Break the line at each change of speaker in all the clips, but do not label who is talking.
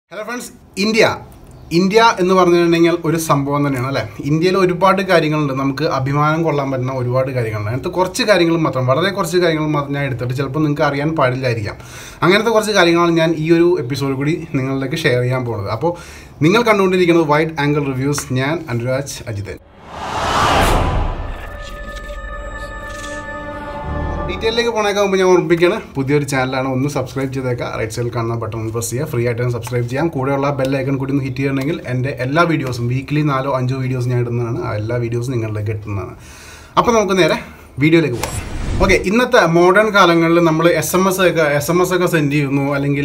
hello friends India India എന്ന് പറഞ്ഞിട്ടുണ്ടെങ്കിൽ ഒരു സംഭവം തന്നെയാണ് അല്ലേ ഇന്ത്യയിൽ ഒരുപാട് കാര്യങ്ങളുണ്ട് നമുക്ക് അഭിമാനം കൊള്ളാൻ പറ്റുന്ന ഒരുപാട് കാര്യങ്ങളുണ്ട് അതിനകത്ത് കുറച്ച് കാര്യങ്ങൾ മാത്രം വളരെ കുറച്ച് കാര്യങ്ങൾ മാത്രം ഞാൻ എടുത്തിട്ട് ചിലപ്പോൾ നിങ്ങൾക്ക് അറിയാൻ പാടില്ലായിരിക്കാം അങ്ങനത്തെ കുറച്ച് കാര്യങ്ങളാണ് ഞാൻ ഈ ഒരു എപ്പിസോഡ് കൂടി നിങ്ങളിലേക്ക് ഷെയർ ചെയ്യാൻ പോകുന്നത് അപ്പോൾ നിങ്ങൾ കണ്ടുകൊണ്ടിരിക്കുന്നത് വൈഡ് ആംഗിൾ റിവ്യൂസ് ഞാൻ അനുരാജ് അജിതൻ ഡീറ്റെയിലേക്ക് പോണേക്കാൻ മുമ്പ് ഞാൻ ഓർമ്മിപ്പിക്കുകയാണ് പുതിയൊരു ചാനലാണ് ഒന്ന് സബ്സ്ക്രൈബ് ചെയ്തേക്കാം റൈറ്റ് സൈഡിൽ കാണുന്ന ബട്ടൺ ഒന്ന് പ്രസ് ചെയ്യുക ഫ്രീ ആയിട്ട് സബ്സ്ക്രൈബ് ചെയ്യാം കൂടെയുള്ള ബെൽ ഐക്കൺ കൂടി ഒന്ന് ഹിറ്റ് ചെയ്യണമെങ്കിൽ എൻ്റെ എല്ലാ വീഡിയോസും വീക്ക്ലി നാലോ അഞ്ചോ വീഡിയോസ് ഞാൻ ഇടുന്നതാണ് ആ എല്ലാ വീഡിയോസും നിങ്ങളിലേക്ക് എത്തുന്നതാണ് അപ്പോൾ നമുക്ക് നേരെ വീഡിയോയിലേക്ക് പോകാം ഓക്കെ ഇന്നത്തെ മോഡേൺ കാലങ്ങളിൽ നമ്മൾ എസ് എം എസ് ഒക്കെ എസ് എം എസ് ഒക്കെ സെൻഡ് ചെയ്യുന്നു അല്ലെങ്കിൽ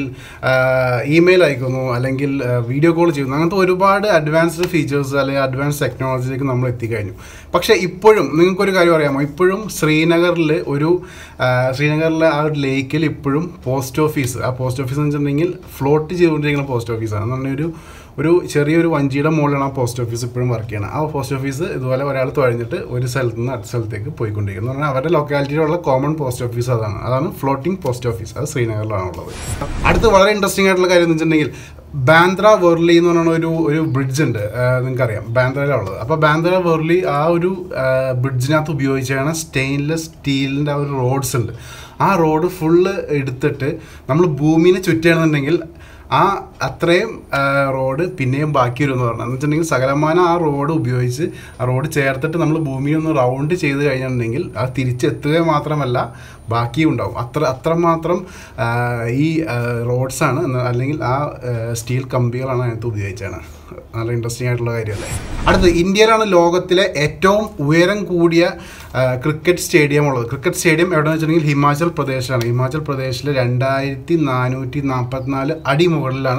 ഇമെയിൽ അയക്കുന്നു അല്ലെങ്കിൽ വീഡിയോ കോൾ ചെയ്യുന്നു അങ്ങനത്തെ ഒരുപാട് അഡ്വാൻസ്ഡ് ഫീച്ചേഴ്സ് അല്ലെങ്കിൽ അഡ്വാൻസ് ടെക്നോളജിയിലേക്ക് നമ്മൾ എത്തിക്കഴിഞ്ഞു പക്ഷേ ഇപ്പോഴും നിങ്ങൾക്കൊരു കാര്യം അറിയാമോ ഇപ്പോഴും ശ്രീനഗറിൽ ഒരു ആ, ശ്രീനഗറിലെ ആ ഒരു ലേക്കിൽ ഇപ്പോഴും പോസ്റ്റ് ഓഫീസ് ആ പോസ്റ്റ് ഓഫീസ് എന്ന് വെച്ചിട്ടുണ്ടെങ്കിൽ ഫ്ലോട്ട് ചെയ്തുകൊണ്ടിരിക്കുന്ന പോസ്റ്റ് ഓഫീസാണ് എന്ന് പറഞ്ഞാൽ ഒരു ഒരു ചെറിയൊരു വഞ്ചിയുടെ മുകളിലാണ് ആ പോസ്റ്റ് ഓഫീസ് ഇപ്പോഴും വർക്ക് ചെയ്യണം ആ പോസ്റ്റ് ഓഫീസ് ഇതുപോലെ ഒരാൾ തുഴഞ്ഞിട്ട് ഒരു സ്ഥലത്ത് നിന്ന് അടുത്ത സ്ഥലത്തേക്ക് പോയിക്കൊണ്ടിരിക്കുന്നു എന്ന് പറഞ്ഞാൽ അവരുടെ ലൊക്കാലിറ്റിയിലുള്ള കോമൺ പോസ്റ്റ് ഓഫീസ് അതാണ് അതാണ് ഫ്ലോട്ടിംഗ് പോസ്റ്റ് ഓഫീസ് അത് ശ്രീനഗറിലാണ് ഉള്ളത് അടുത്ത് വളരെ ഇൻട്രസ്റ്റിംഗ് ആയിട്ടുള്ള കാര്യം എന്ന് വെച്ചിട്ടുണ്ടെങ്കിൽ ബാന്ദ്ര വെർലി എന്ന് പറയുന്ന ഒരു ഒരു ബ്രിഡ്ജ് ഉണ്ട് നിങ്ങൾക്കറിയാം ബാന്ദ്രയിലുള്ളത് അപ്പോൾ ബാന്ദ്ര വെർലി ആ ഒരു ബ്രിഡ്ജിനകത്ത് ഉപയോഗിച്ചാണ് സ്റ്റെയിൻലെസ് സ്റ്റീലിൻ്റെ ആ ഒരു റോഡ്സ് ഉണ്ട് ആ റോഡ് ഫുള്ള് എടുത്തിട്ട് നമ്മൾ ഭൂമിനെ ചുറ്റുകയാണെന്നുണ്ടെങ്കിൽ ആ അത്രയും ആ, റോഡ് പിന്നെയും ബാക്കി വരും എന്ന് പറഞ്ഞാൽ എന്ന് വെച്ചിട്ടുണ്ടെങ്കിൽ സകലമാനം ആ റോഡ് ഉപയോഗിച്ച് ആ റോഡ് ചേർത്തിട്ട് നമ്മൾ ഭൂമിയെ ഒന്ന് റൗണ്ട് ചെയ്ത് കഴിഞ്ഞിട്ടുണ്ടെങ്കിൽ അത് തിരിച്ചെത്തുക മാത്രമല്ല ബാക്കിയും ഉണ്ടാവും അത്ര അത്രമാത്രം ആ, ഈ റോഡ്സാണ് അല്ലെങ്കിൽ ആ സ്റ്റീൽ കമ്പികളാണ് അതിനകത്ത് ഉപയോഗിച്ചാണ് നല്ല ഇൻട്രസ്റ്റിംഗ് ആയിട്ടുള്ള കാര്യമല്ലേ അടുത്ത് ഇന്ത്യയിലാണ് ലോകത്തിലെ ഏറ്റവും ഉയരം കൂടിയ ആ, ക്രിക്കറ്റ് സ്റ്റേഡിയം ഉള്ളത് ക്രിക്കറ്റ് സ്റ്റേഡിയം എവിടെയെന്ന് വെച്ചിട്ടുണ്ടെങ്കിൽ ഹിമാചൽ പ്രദേശിലാണ് ഹിമാചൽ പ്രദേശിൽ രണ്ടായിരത്തി നാനൂറ്റി നാൽപ്പത്തിനാല് അടി മുകളിലാണ്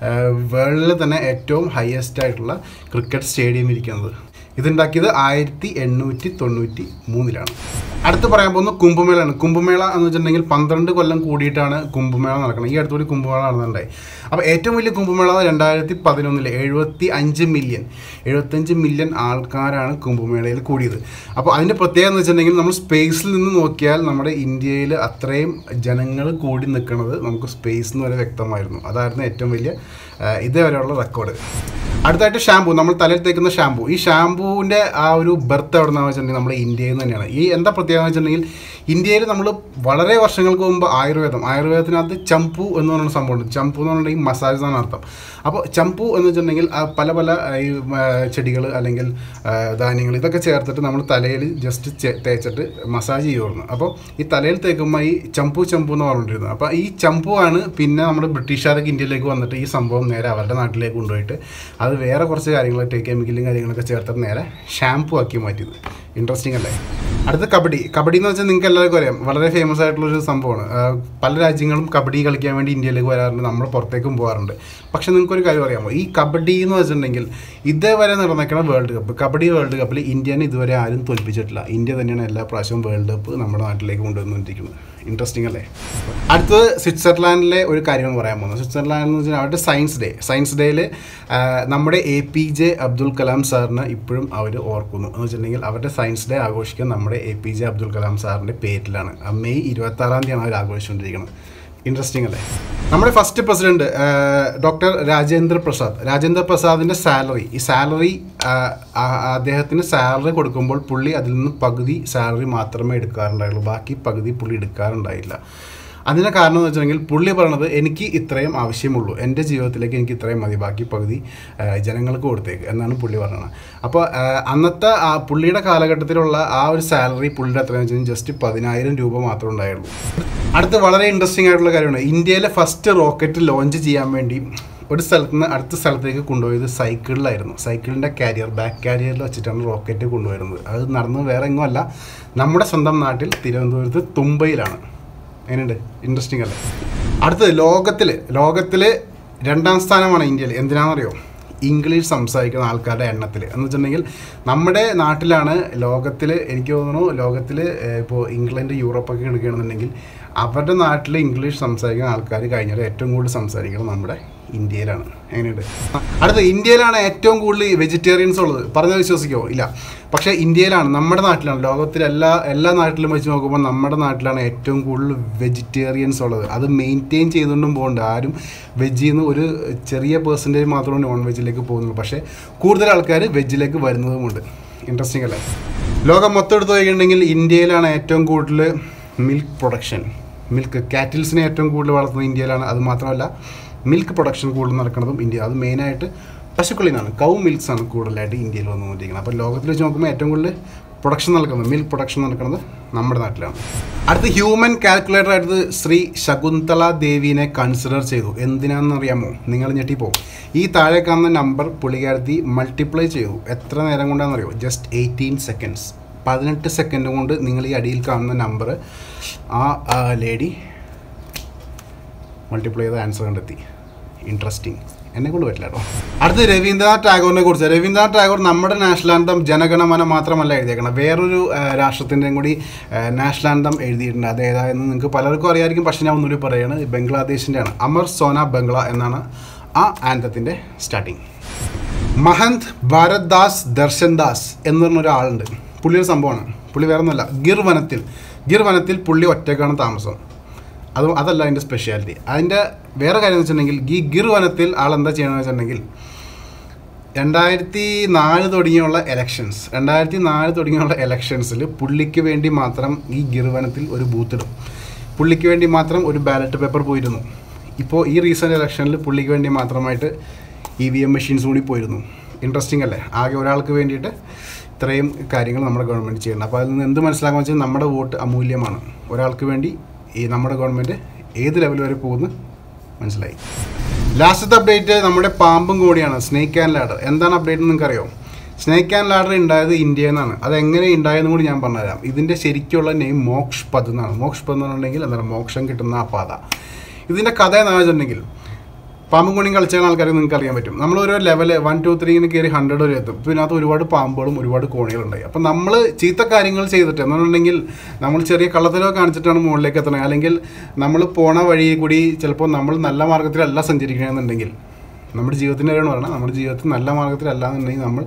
വേൾഡിൽ തന്നെ ഏറ്റവും ഹയസ്റ്റ് ആയിട്ടുള്ള ക്രിക്കറ്റ് സ്റ്റേഡിയം ഇരിക്കുന്നത് ഇതുണ്ടാക്കിയത് ആയിരത്തി എണ്ണൂറ്റി തൊണ്ണൂറ്റി മൂന്നിലാണ് അടുത്ത് പറയാൻ പോകുന്നത് കുംഭമേളയാണ് കുംഭമേള എന്ന് വെച്ചിട്ടുണ്ടെങ്കിൽ പന്ത്രണ്ട് കൊല്ലം കൂടിയിട്ടാണ് കുംഭമേള നടക്കുന്നത് ഈ അടുത്തൊരു കുംഭമേള നടന്നിട്ടുണ്ടായി അപ്പോൾ ഏറ്റവും വലിയ കുംഭമേള രണ്ടായിരത്തി പതിനൊന്നിൽ എഴുപത്തി അഞ്ച് മില്യൺ എഴുപത്തഞ്ച് മില്യൺ ആൾക്കാരാണ് കുംഭമേളയിൽ കൂടിയത് അപ്പോൾ അതിൻ്റെ പ്രത്യേകത എന്ന് വെച്ചിട്ടുണ്ടെങ്കിൽ നമ്മൾ സ്പേസിൽ നിന്ന് നോക്കിയാൽ നമ്മുടെ ഇന്ത്യയിൽ അത്രയും ജനങ്ങൾ കൂടി നിൽക്കുന്നത് നമുക്ക് സ്പേസ് എന്ന് വരെ വ്യക്തമായിരുന്നു അതായിരുന്നു ഏറ്റവും വലിയ ആ, ഇതേവരെയുള്ള റെക്കോർഡ് അടുത്തായിട്ട് ഷാമ്പു നമ്മൾ തലയിൽ തേക്കുന്ന ഷാമ്പു ഈ ഷാമ്പൂവിൻ്റെ ആ ഒരു ബർത്ത് എവിടെ നിന്നാണെന്ന് വെച്ചിട്ടുണ്ടെങ്കിൽ നമ്മുടെ ഇന്ത്യയിൽ നിന്ന് തന്നെയാണ് ഈ എന്താ പ്രത്യേകത എന്ന് വെച്ചിട്ടുണ്ടെങ്കിൽ ഇന്ത്യയിൽ നമ്മൾ വളരെ വർഷങ്ങൾക്ക് മുമ്പ് ആയുർവേദം ആയുർവേദത്തിനകത്ത് ചമ്പു എന്ന് പറയുന്ന സംഭവമുണ്ട് ചമ്പു എന്ന് പറഞ്ഞിട്ടുണ്ടെങ്കിൽ മസാജ് എന്നാണ് അർത്ഥം അപ്പോൾ ചമ്പു എന്ന് വെച്ചിട്ടുണ്ടെങ്കിൽ ആ പല പല ഈ ചെടികൾ അല്ലെങ്കിൽ ആ, ധാന്യങ്ങൾ ഇതൊക്കെ ചേർത്തിട്ട് നമ്മൾ തലയിൽ ജസ്റ്റ് തേച്ചിട്ട് മസാജ് ചെയ്യുമായിരുന്നു അപ്പോൾ ഈ തലയിൽ തേക്കുമ്പോൾ ഈ ചമ്പു ചമ്പു എന്ന് പറഞ്ഞിരുന്നത് അപ്പോൾ ഈ ചമ്പു ആണ് പിന്നെ നമ്മുടെ ബ്രിട്ടീഷുകാരൊക്കെ ഇന്ത്യയിലേക്ക് വന്നിട്ട് ഈ സംഭവം നേരെ അവരുടെ നാട്ടിലേക്ക് കൊണ്ടുപോയിട്ട് അത് വേറെ കുറച്ച് കാര്യങ്ങൾ കെമിക്കലും കാര്യങ്ങളൊക്കെ ചേർത്തിട്ട് നേരെ ഷാമ്പു ആക്കി മാറ്റിയത് ഇൻട്രസ്റ്റിംഗ് അല്ലേ അടുത്ത കബഡി കബഡി എന്ന് വെച്ചാൽ നിങ്ങൾക്ക് എല്ലാവർക്കും അറിയാം വളരെ ഫേമസ് ആയിട്ടുള്ളൊരു സംഭവമാണ് ആ, പല രാജ്യങ്ങളും കബഡി കളിക്കാൻ വേണ്ടി ഇന്ത്യയിലേക്ക് വരാറുണ്ട് നമ്മൾ പുറത്തേക്കും പോകാറുണ്ട് പക്ഷേ നിങ്ങൾക്കൊരു കാര്യം അറിയാമോ ഈ കബഡി എന്ന് വെച്ചിട്ടുണ്ടെങ്കിൽ ഇതേവരെ നടന്നിരിക്കുന്ന വേൾഡ് കപ്പ് കബഡി വേൾഡ് കപ്പിൽ ഇന്ത്യനെ ഇതുവരെ ആരും തോൽപ്പിച്ചിട്ടില്ല ഇന്ത്യ തന്നെയാണ് എല്ലാ പ്രാവശ്യവും വേൾഡ് കപ്പ് നമ്മുടെ നാട്ടിലേക്ക് കൊണ്ടുവന്നുകൊണ്ടിരിക്കുന്നത് ഇൻട്രസ്റ്റിംഗ് അല്ലേ അടുത്തത് സ്വിറ്റ്സർലാൻഡിലെ ഒരു കാര്യം പറയാൻ പോകുന്നത് സ്വിറ്റ്സർലാൻഡ് എന്ന് വെച്ചാൽ അവരുടെ സയൻസ് ഡേ സയൻസ് ഡേയിൽ നമ്മുടെ A P J Abdul Kalam സാറിനെ ഇപ്പോഴും അവർ ഓർക്കുന്നു എന്ന് വെച്ചിട്ടുണ്ടെങ്കിൽ അവരുടെ സയൻസ് ഡേ ആഘോഷിക്കാൻ നമ്മുടെ A P J Abdul Kalam സാറിൻ്റെ പേരിലാണ് ആ മെയ് ഇരുപത്താറാം തീയതിയാണ് അവർ ആഘോഷിച്ചുകൊണ്ടിരിക്കുന്നത് ഇൻട്രസ്റ്റിംഗ് അല്ലേ നമ്മുടെ first president doctor Rajendra Prasad Rajendra പ്രസാദിൻ്റെ സാലറി ഈ സാലറി അദ്ദേഹത്തിന് സാലറി കൊടുക്കുമ്പോൾ പുള്ളി അതിൽ നിന്ന് പകുതി സാലറി മാത്രമേ എടുക്കാറുണ്ടായുള്ളൂ ബാക്കി പകുതി പുള്ളി എടുക്കാറുണ്ടായില്ല അതിൻ്റെ കാരണം എന്ന് വെച്ചിട്ടുണ്ടെങ്കിൽ പുള്ളി പറയണത് എനിക്ക് ഇത്രയും ആവശ്യമുള്ളൂ എൻ്റെ ജീവിതത്തിലേക്ക് എനിക്ക് ഇത്രയും മതി ബാക്കി പകുതി ആ, ജനങ്ങൾക്ക് കൊടുത്തേക്ക് എന്നാണ് പുള്ളി പറയുന്നത് അപ്പോൾ ആ, അന്നത്തെ ആ പുള്ളിയുടെ കാലഘട്ടത്തിലുള്ള ആ ഒരു സാലറി പുള്ളിയുടെ എത്രയെന്ന് വെച്ച് കഴിഞ്ഞാൽ ജസ്റ്റ് പതിനായിരം രൂപ മാത്രമേ ഉണ്ടായുള്ളൂ അടുത്ത് വളരെ ഇൻട്രസ്റ്റിംഗ് ആയിട്ടുള്ള കാര്യമാണ് ഇന്ത്യയിലെ ഫസ്റ്റ് റോക്കറ്റ് ലോഞ്ച് ചെയ്യാൻ വേണ്ടി ഒരു സ്ഥലത്ത് നിന്ന് അടുത്ത സ്ഥലത്തേക്ക് കൊണ്ടുപോയത് സൈക്കിളിലായിരുന്നു സൈക്കിളിൻ്റെ കാരിയർ ബാക്ക് കാരിയറിൽ വെച്ചിട്ടാണ് റോക്കറ്റ് കൊണ്ടുവരുന്നത് അത് നടന്നത് വേറെ എങ്ങും അല്ല നമ്മുടെ സ്വന്തം നാട്ടിൽ തിരുവനന്തപുരത്ത് തുമ്പയിലാണ് എങ്ങനെയുണ്ട് ഇൻട്രസ്റ്റിംഗ് അല്ലേ അടുത്തത് ലോകത്തിൽ ലോകത്തിൽ രണ്ടാം സ്ഥാനമാണ് ഇന്ത്യയിൽ എന്തിനാണെന്നറിയോ ഇംഗ്ലീഷ് സംസാരിക്കുന്ന ആൾക്കാരുടെ എണ്ണത്തിൽ എന്ന് വെച്ചിട്ടുണ്ടെങ്കിൽ നമ്മുടെ നാട്ടിലാണ് ലോകത്തിൽ എനിക്ക് തോന്നുന്നു ലോകത്തിൽ ഇപ്പോൾ ഇംഗ്ലണ്ട് യൂറോപ്പൊക്കെ എടുക്കുകയാണെന്നുണ്ടെങ്കിൽ അവരുടെ നാട്ടിൽ ഇംഗ്ലീഷ് സംസാരിക്കുന്ന ആൾക്കാർ കഴിഞ്ഞാൽ ഏറ്റവും കൂടുതൽ സംസാരിക്കുന്നത് നമ്മുടെ ഇന്ത്യയിലാണ് എങ്ങനെയുണ്ട് അടുത്ത ഇന്ത്യയിലാണ് ഏറ്റവും കൂടുതൽ വെജിറ്റേറിയൻസ് ഉള്ളത് പറഞ്ഞാൽ വിശ്വസിക്കുമോ ഇല്ല പക്ഷേ ഇന്ത്യയിലാണ് നമ്മുടെ നാട്ടിലാണ് ലോകത്തിലെ എല്ലാ എല്ലാ നാട്ടിലും വെച്ച് നോക്കുമ്പോൾ നമ്മുടെ നാട്ടിലാണ് ഏറ്റവും കൂടുതൽ വെജിറ്റേറിയൻസ് ഉള്ളത് അത് മെയിൻറ്റെയിൻ ചെയ്തുകൊണ്ടും പോകുന്നുണ്ട് ആരും വെജിൽ നിന്ന് ഒരു ചെറിയ പേഴ്സൻറ്റേജ് മാത്രമേ നോൺ വെജിലേക്ക് പോകുന്നുള്ളൂ പക്ഷേ കൂടുതൽ ആൾക്കാർ വെജിലേക്ക് വരുന്നതുമുണ്ട് ഇൻട്രസ്റ്റിംഗ് അല്ലേ ലോകം മൊത്തം എടുത്ത് നോക്കിയിട്ടുണ്ടെങ്കിൽ ഇന്ത്യയിലാണ് ഏറ്റവും കൂടുതൽ മിൽക്ക് പ്രൊഡക്ഷൻ മിൽക്ക് കാറ്റിൽസിനെ ഏറ്റവും കൂടുതൽ വളർത്തുന്നത് ഇന്ത്യയിലാണ് അത് മാത്രമല്ല മിൽക്ക് പ്രൊഡക്ഷൻ കൂടുതൽ നടക്കുന്നതും ഇന്ത്യ അത് മെയിനായിട്ട് പശുക്കളിൽ നിന്നാണ് കൗ മിൽക്സ് ആണ് കൂടുതലായിട്ട് ഇന്ത്യയിൽ വന്നുകൊണ്ടിരിക്കുന്നത് അപ്പോൾ ലോകത്തിൽ വെച്ച് നോക്കുമ്പോൾ ഏറ്റവും കൂടുതൽ പ്രൊഡക്ഷൻ നടക്കുന്നത് മിൽക്ക് പ്രൊഡക്ഷൻ നടക്കുന്നത് നമ്മുടെ നാട്ടിലാണ് അടുത്ത ഹ്യൂമൻ കാൽക്കുലേറ്റർ ആയിട്ട് ശ്രീ ശകുന്തള ദേവീനെ കൺസിഡർ ചെയ്തു എന്തിനാണെന്ന് അറിയാമോ നിങ്ങൾ ഞെട്ടിപ്പോ ഈ താഴെ കാണുന്ന നമ്പർ പുള്ളിക്കാരത്തി മൾട്ടിപ്ലൈ ചെയ്തു എത്ര നേരം കൊണ്ടാണെന്നറിയോ ജസ്റ്റ് എയ്റ്റീൻ സെക്കൻഡ്സ് പതിനെട്ട് സെക്കൻഡ് കൊണ്ട് നിങ്ങൾ ഈ അടിയിൽ കാണുന്ന നമ്പർ ആ ലേഡി മൾട്ടിപ്ലൈ ചെയ്ത ആൻസർ കണ്ടെത്തി ഇൻട്രസ്റ്റിംഗ് എന്നെ കൊണ്ട് പറ്റില്ല കേട്ടോ അടുത്ത് രവീന്ദ്രനാഥ് ടാഗോറിനെ കുറിച്ച് രവീന്ദ്രനാഥ് ടാഗോർ നമ്മുടെ നാഷണൽ ആന്തം ജനഗണമന മാത്രമല്ല എഴുതിയേക്കണം വേറൊരു ആ, രാഷ്ട്രത്തിൻ്റെയും കൂടി ആ, നാഷണൽ ആന്തം എഴുതിയിട്ടുണ്ട് അത് ഏതായെന്ന് നിങ്ങൾക്ക് പലർക്കും അറിയാമായിരിക്കും പക്ഷേ ഞാൻ ഒന്നുകൂടി പറയുകയാണ് ബംഗ്ലാദേശിൻ്റെയാണ് അമർ സോന ബംഗ്ല എന്നാണ് ആ ആന്തത്തിൻ്റെ സ്റ്റാർട്ടിങ് മഹന്ത് ഭാരത് ദാസ് ദർശൻ ദാസ് എന്ന് പറഞ്ഞ ഒരാളുണ്ട് പുള്ളിയൊരു സംഭവമാണ് പുള്ളി വേറെ ഒന്നുമല്ല ഗിർ വനത്തിൽ ഗിർ വനത്തിൽ പുള്ളി ഒറ്റക്കാണ് താമസം അത് അതല്ല അതിൻ്റെ സ്പെഷ്യാലിറ്റി അതിൻ്റെ വേറെ കാര്യം എന്ന് വെച്ചിട്ടുണ്ടെങ്കിൽ ഈ ഗിർ വനത്തിൽ ആൾ എന്താ ചെയ്യണമെന്ന് വെച്ചിട്ടുണ്ടെങ്കിൽ രണ്ടായിരത്തി നാല് തുടങ്ങിയുള്ള എലക്ഷൻസ് രണ്ടായിരത്തി നാല് തുടങ്ങിയുള്ള എലക്ഷൻസിൽ പുള്ളിക്ക് വേണ്ടി മാത്രം ഈ ഗിർവനത്തിൽ ഒരു ബൂത്ത് ഇടും പുള്ളിക്ക് വേണ്ടി മാത്രം ഒരു ബാലറ്റ് പേപ്പർ പോയിരുന്നു ഇപ്പോൾ ഈ റീസെൻ്റ് ഇലക്ഷനിൽ പുള്ളിക്ക് വേണ്ടി മാത്രമായിട്ട് ഇ വി എം മെഷീൻസ് കൂടി പോയിരുന്നു ഇൻട്രസ്റ്റിംഗ് അല്ലേ ആകെ ഒരാൾക്ക് വേണ്ടിയിട്ട് ഇത്രയും കാര്യങ്ങൾ നമ്മുടെ ഗവൺമെൻറ് ചെയ്യണം അപ്പോൾ അതിൽ നിന്ന് എന്ത് മനസ്സിലാക്കാൻ വെച്ചാൽ നമ്മുടെ വോട്ട് അമൂല്യമാണ് ഒരാൾക്ക് വേണ്ടി ഈ നമ്മുടെ ഗവൺമെൻറ് ഏത് ലെവൽ വരെ പോകുന്നു മനസ്സിലായി ലാസ്റ്റത്തെ അപ്ഡേറ്റ് നമ്മുടെ പാമ്പും കൂടിയാണ് സ്നേക്ക് ആൻഡ് ലാഡർ എന്താണ് അപ്ഡേറ്റ് എന്ന് നിങ്ങൾക്കറിയോ സ്നേക്ക് ആൻഡ് ലാഡർ ഉണ്ടായത് ഇന്ത്യയിൽ നിന്നാണ് അത് എങ്ങനെ ഉണ്ടായെന്നും കൂടി ഞാൻ പറഞ്ഞുതരാം ഇതിൻ്റെ ശരിക്കുള്ള നെയിം മോക്ഷ് പദ് എന്നാണ് മോക്ഷ് പദ് എന്ന് പറഞ്ഞിട്ടുണ്ടെങ്കിൽ എന്താണ് മോക്ഷം കിട്ടുന്ന ആ പാത ഇതിൻ്റെ കഥ എന്താണെന്ന് വെച്ചിട്ടുണ്ടെങ്കിൽ പാമ്പും കൊണിയും കളിച്ച ആൾക്കാരെ നിങ്ങൾക്ക് അറിയാൻ പറ്റും നമ്മൾ ഓരോ ലെവൽ വൺ ടു ത്രീ ഇങ്ങനെ കയറി ഹൺഡ്രഡ് വരെ എത്തും പിന്നെ അതിനകത്ത് ഒരുപാട് പാമ്പുകളും ഒരുപാട് കോണികളുണ്ടായി അപ്പം നമ്മൾ ചീത്ത കാര്യങ്ങൾ ചെയ്തിട്ട് എന്നുണ്ടെങ്കിൽ നമ്മൾ ചെറിയ കള്ളത്തിലോ കാണിച്ചിട്ടാണ് മുകളിലേക്ക് എത്തണത് അല്ലെങ്കിൽ നമ്മൾ പോണ വഴി കൂടി ചിലപ്പോൾ നമ്മൾ നല്ല മാർഗത്തിലല്ല സഞ്ചരിക്കണമെന്നുണ്ടെങ്കിൽ നമ്മുടെ ജീവിതത്തിൻ്റെ കാര്യമാണ് പറഞ്ഞത് നമ്മുടെ ജീവിതത്തിൽ നല്ല മാർഗത്തിലല്ല എന്നുണ്ടെങ്കിൽ നമ്മൾ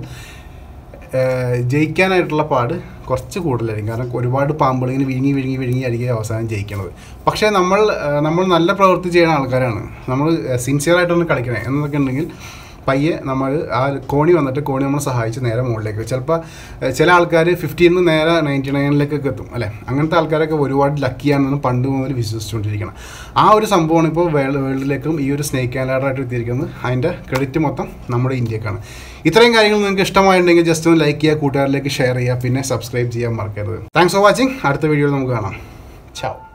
ഏഹ് ജയിക്കാനായിട്ടുള്ള പാട് കുറച്ച് കൂടുതലായിരിക്കും കാരണം ഒരുപാട് പാമ്പുകൾ ഇങ്ങനെ വിഴുങ്ങി വിഴുങ്ങി വിഴുങ്ങി ആയിരിക്കും അവസാനം ജയിക്കുന്നത് പക്ഷേ നമ്മൾ ഏഹ് നമ്മൾ നല്ല പ്രവൃത്തി ചെയ്യുന്ന ആൾക്കാരാണ് നമ്മൾ സിൻസിയർ ആയിട്ടൊന്ന് കളിക്കണേ എന്നൊക്കെ ഉണ്ടെങ്കിൽ പയ്യെ നമ്മൾ ആ കോണി വന്നിട്ട് കോണി നമ്മൾ സഹായിച്ച് നേരെ മുകളിലേക്ക് ചിലപ്പോൾ ഏഹ് ചില ആൾക്കാർ ഫിഫ്റ്റീന്ന് നേരെ നയൻറ്റി നയനിലേക്കൊക്കെ എത്തും അല്ലേ അങ്ങനത്തെ ആൾക്കാരൊക്കെ ഒരുപാട് ലക്കിയാണെന്ന് പണ്ട് മുതൽ വിശ്വസിച്ചുകൊണ്ടിരിക്കണം ആ ഒരു സംഭവമാണ് ഇപ്പോൾ വേൾഡ് വേൾഡിലേക്കും ഈ ഒരു സ്നേക്ക് ആൻഡായിട്ട് എത്തിയിരിക്കുന്നത് അതിൻ്റെ ക്രെഡിറ്റ് മൊത്തം നമ്മുടെ ഇന്ത്യക്കാണ് ഇത്രയും കാര്യങ്ങൾ നിങ്ങൾക്ക് ഇഷ്ടമായിട്ടുണ്ടെങ്കിൽ ജസ്റ്റ് ഒന്ന് ലൈക്ക് ചെയ്യുക കൂട്ടുകാരിലേക്ക് ഷെയർ ചെയ്യുക പിന്നെ സബ്സ്ക്രൈബ് ചെയ്യാൻ മറക്കരുത് താങ്ക്സ് ഫോർ വാച്ചിങ് അടുത്ത വീഡിയോയിൽ നമുക്ക് കാണാം ചാവ്